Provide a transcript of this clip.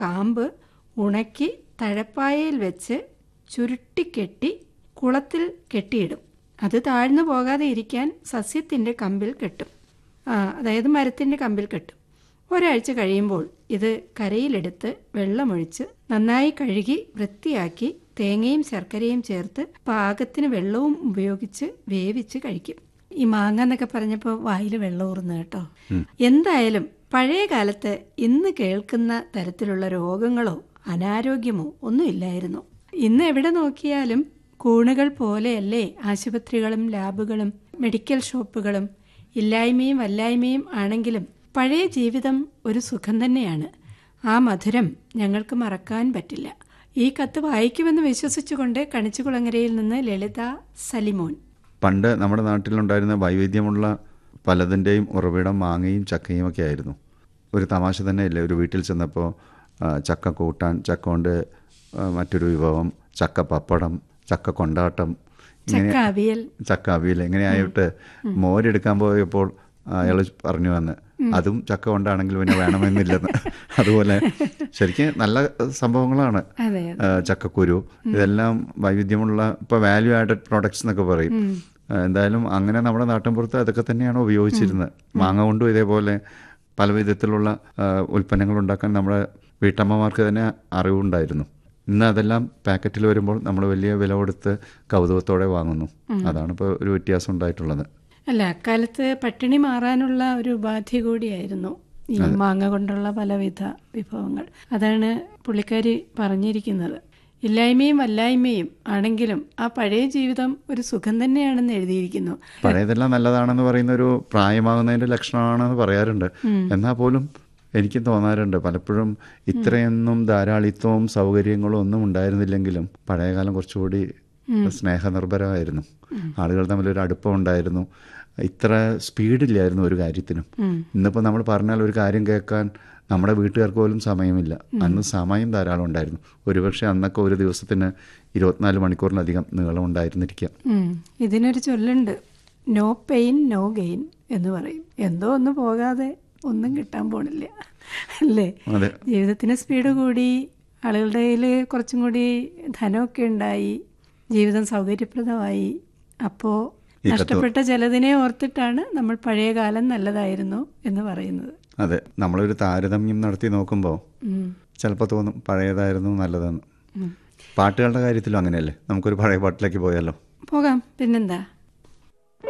കാമ്പ് ഉണക്കി തഴപ്പായയിൽ വെച്ച് ചുരുട്ടിക്കെട്ടി കുളത്തിൽ കെട്ടിയിടും അത് താഴ്ന്നു പോകാതെ ഇരിക്കാൻ സസ്യത്തിൻ്റെ കമ്പിൽ കെട്ടും ആ അതായത് മരത്തിൻ്റെ കമ്പിൽ കെട്ടും ഒരാഴ്ച കഴിയുമ്പോൾ ഇത് കരയിലെടുത്ത് വെള്ളമൊഴിച്ച് നന്നായി കഴുകി വൃത്തിയാക്കി തേങ്ങയും ശർക്കരയും ചേർത്ത് പാകത്തിന് വെള്ളവും ഉപയോഗിച്ച് വേവിച്ച് കഴിക്കും ഈ മാങ്ങ എന്നൊക്കെ പറഞ്ഞപ്പോൾ വായിൽ വെള്ളം ഊറുന്നു കേട്ടോ എന്തായാലും പഴയ കാലത്ത് ഇന്ന് കേൾക്കുന്ന തരത്തിലുള്ള രോഗങ്ങളോ അനാരോഗ്യമോ ഒന്നുമില്ലായിരുന്നു ഇന്ന് എവിടെ നോക്കിയാലും കൂണുകൾ പോലെയല്ലേ ആശുപത്രികളും ലാബുകളും മെഡിക്കൽ ഷോപ്പുകളും ഇല്ലായ്മയും വല്ലായ്മയും ആണെങ്കിലും പഴയ ജീവിതം ഒരു സുഖം തന്നെയാണ് ആ മധുരം ഞങ്ങൾക്ക് മറക്കാൻ പറ്റില്ല ഈ കത്ത് വായിക്കുമെന്ന് വിശ്വസിച്ചുകൊണ്ട് കണിച്ചുകുളങ്ങരയിൽ നിന്ന് ലളിത സലിമോൻ പണ്ട് നമ്മുടെ നാട്ടിലുണ്ടായിരുന്ന വൈവിധ്യമുള്ള പലതിൻ്റെയും ഉറവിടം മാങ്ങയും ചക്കയും ഒക്കെ ആയിരുന്നു ഒരു തമാശ തന്നെയല്ലേ ഒരു വീട്ടിൽ ചെന്നപ്പോൾ ആ, ചക്ക കൂട്ടാൻ ചക്ക കൊണ്ട് ആ, മറ്റൊരു വിഭവം ചക്ക പപ്പടം ചക്ക കൊണ്ടാട്ടം ചക്ക അവിയൽ ചക്ക അവിയൽ ഇങ്ങനെയായിട്ട് മോരെടുക്കാൻ പോയപ്പോൾ അയാൾ പറഞ്ഞു വന്ന് അതും ചക്ക കൊണ്ടാണെങ്കിൽ പിന്നെ വേണമെന്നില്ലെന്ന് അതുപോലെ ശരിക്കും നല്ല സംഭവങ്ങളാണ് അതെ ആ, ചക്കക്കുരു ഇതെല്ലാം വൈവിധ്യമുള്ള ഇപ്പോൾ വാല്യൂ ആഡഡ് പ്രോഡക്ട്സ് എന്നൊക്കെ പറയും ആ, എന്തായാലും അങ്ങനെ നമ്മുടെ നാട്ടിൻപുറത്ത് അതൊക്കെ തന്നെയാണ് ഉപയോഗിച്ചിരുന്നത് മാങ്ങ കൊണ്ടും ഇതേപോലെ പല വിധത്തിലുള്ള ആ, ഉൽപ്പന്നങ്ങൾ ഉണ്ടാക്കാൻ നമ്മുടെ വീട്ടമ്മമാർക്ക് തന്നെ അറിവുണ്ടായിരുന്നു ഇന്ന് അതെല്ലാം പാക്കറ്റിൽ വരുമ്പോൾ നമ്മൾ വലിയ വില കൊടുത്ത് കൗതുകത്തോടെ വാങ്ങുന്നു അതാണ് ഇപ്പോൾ ഒരു വ്യത്യാസം ഉണ്ടായിട്ടുള്ളത് അല്ല അക്കാലത്ത് പട്ടിണി മാറാനുള്ള ഒരു ഉപാധി കൂടിയായിരുന്നു ഈ മാങ്ങ കൊണ്ടുള്ള പലവിധ വിഭവങ്ങൾ അതാണ് പുള്ളിക്കാരി പറഞ്ഞിരിക്കുന്നത് ഇല്ലായ്മയും വല്ലായ്മയും ആണെങ്കിലും ആ പഴയ ജീവിതം ഒരു സുഖം തന്നെയാണെന്ന് എഴുതിയിരിക്കുന്നു പഴയതെല്ലാം നല്ലതാണെന്ന് പറയുന്ന ഒരു പ്രായമാകുന്നതിന്റെ ലക്ഷണമാണെന്ന് പറയാറുണ്ട് എന്നാൽ പോലും എനിക്കും തോന്നാറുണ്ട് പലപ്പോഴും ഇത്രയൊന്നും ധാരാളിത്വവും സൗകര്യങ്ങളും ഒന്നും ഉണ്ടായിരുന്നില്ലെങ്കിലും പഴയകാലം കുറച്ചുകൂടി സ്നേഹനിർഭരമായിരുന്നു ആളുകൾ തമ്മിൽ ഒരു അടുപ്പം ഉണ്ടായിരുന്നു ഇത്ര സ്പീഡില്ലായിരുന്നു ഒരു കാര്യത്തിനും ഇന്നിപ്പോൾ നമ്മൾ പറഞ്ഞാൽ ഒരു കാര്യം കേൾക്കാൻ നമ്മുടെ വീട്ടുകാർക്ക് പോലും സമയമില്ല അന്ന് സമയം ധാരാളം ഉണ്ടായിരുന്നു ഒരുപക്ഷെ അന്നൊക്കെ ഒരു ദിവസത്തിന് ഇരുപത്തിനാല് മണിക്കൂറിലധികം നീളം ഉണ്ടായിരുന്നിരിക്കാം ഉം. ഇതിനൊരു ചൊല്ലുണ്ട് നോ പെയിൻ നോ ഗെയിൻ എന്ന് പറയും എന്തോ ഒന്ന് പോകാതെ ഒന്നും കിട്ടാൻ പോണില്ല അല്ലേ അതെ ജീവിതത്തിന് സ്പീഡ് കൂടി ആളുകളുടെ കയ്യിൽ കുറച്ചും കൂടി ധനമൊക്കെ ഉണ്ടായി ജീവിതം സൗകര്യപ്രദമായി അപ്പോൾ ഈ കത്ത് നഷ്ടപ്പെട്ട ചിലതിനെ ഓർത്തിട്ടാണ് നമ്മൾ പഴയ കാലം നല്ലതായിരുന്നു എന്ന് പറയുന്നത് അതെ നമ്മളൊരു താരതമ്യം നടത്തി നോക്കുമ്പോൾ ഉം. ചിലപ്പോൾ തോന്നും പഴയതായിരുന്നു നല്ലതെന്ന് പാട്ടുകളുടെ കാര്യത്തിലും അങ്ങനെയല്ലേ നമുക്കൊരു പഴയ പാട്ടിലേക്ക് പോയാലോ പോകാം പിന്നെന്താ